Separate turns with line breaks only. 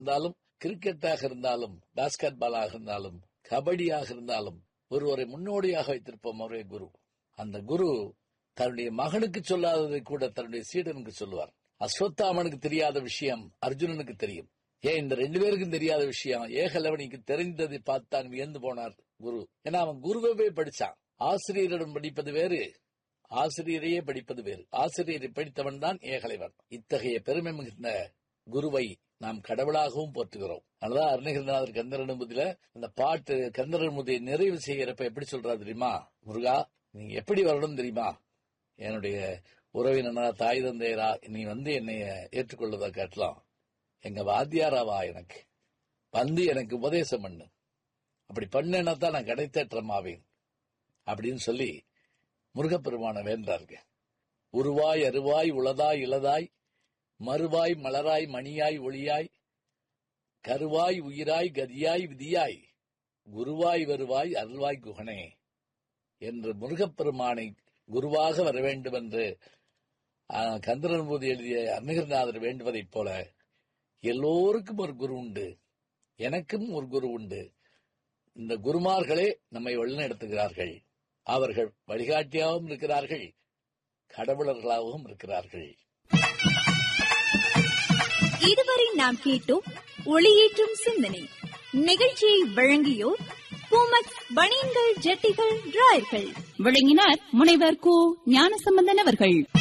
இருந்தாலும் கிரிக்கெட்டாக இருந்தாலும் பாஸ்கெட் பாலாக இருந்தாலும் கபடியாக இருந்தாலும் ஒருவரை முன்னோடியாக வைத்திருப்போம் அவரே குரு அந்த குரு தன்னுடைய மகனுக்கு சொல்லாததை கூட தன்னுடைய சீடனுக்கு சொல்லுவார் அஸ்வத்தாமனுக்கு தெரியாத விஷயம் அர்ஜுனனுக்கு தெரியும் ஏன் இந்த ரெண்டு பேருக்கும் தெரியாத விஷயம் ஏகலவனிக்கு தெரிந்ததை பார்த்தான் வியந்து போனார் குரு ஏன்னா அவன் குருவே படிச்சான் ஆசிரியரிடம் படிப்பது வேறு ஆசிரியரையே படிப்பது வேறு ஆசிரியரை படித்தவன் தான் ஏகலைவன் இத்தகைய பெருமை மிகுந்த குருவை நாம் கடவுளாகவும் போற்றுகிறோம் அதனால அருணகிரிநாதர் கந்தரனுமுதில அந்த பாட்டு கந்தரனுமுதியை நிறைவு செய்யறப்ப எப்படி சொல்றாரு தெரியுமா முருகா நீங்க எப்படி வரணும் தெரியுமா என்னுடைய உறவினரா தாய் தந்தையரா நீ வந்து என்னை ஏற்றுக்கொள்வதை காட்டலாம் எங்க வாத்தியாராவா எனக்கு வந்து எனக்கு உபதேசம் பண்ணு அப்படி பண்ணேன்னா தான் நான் கடைத்தேற்றமாவேன் அப்படின்னு சொல்லி முருகப்பெருமான வேண்டாருங்க உருவாய் அருவாய் உளதாய் இளதாய் மறுவாய் மலராய் மணியாய் ஒளியாய் கருவாய் உயிராய் கதியாய் விதியாய் குருவாய் வருவாய் அருள்வாய் குகனே என்று முருகப்பெருமானை குருவாக வர வேண்டும் என்று கந்தரன் போது எழுதிய அருணகிரிநாதர் வேண்டுவதைப் போல எல்லோருக்கும் ஒரு குரு உண்டு எனக்கும் ஒரு குரு உண்டு இந்த குருமார்களே நம்மை வழிநடத்துகிறார்கள் அவர்கள் வழிகாட்டியாகவும் இருக்கிறார்கள் கடவுளர்களாகவும் இருக்கிறார்கள்
இதுவரை நாம் கேட்டோம் ஒளியேற்றும் சிந்தனை நிகழ்ச்சியை வழங்கியோர் பூமக் பனியன்கள் ஜட்டிகள் டிராயர்கள்
விளங்கினார் முனைவர் கு ஞானசம்பந்தன் அவர்கள்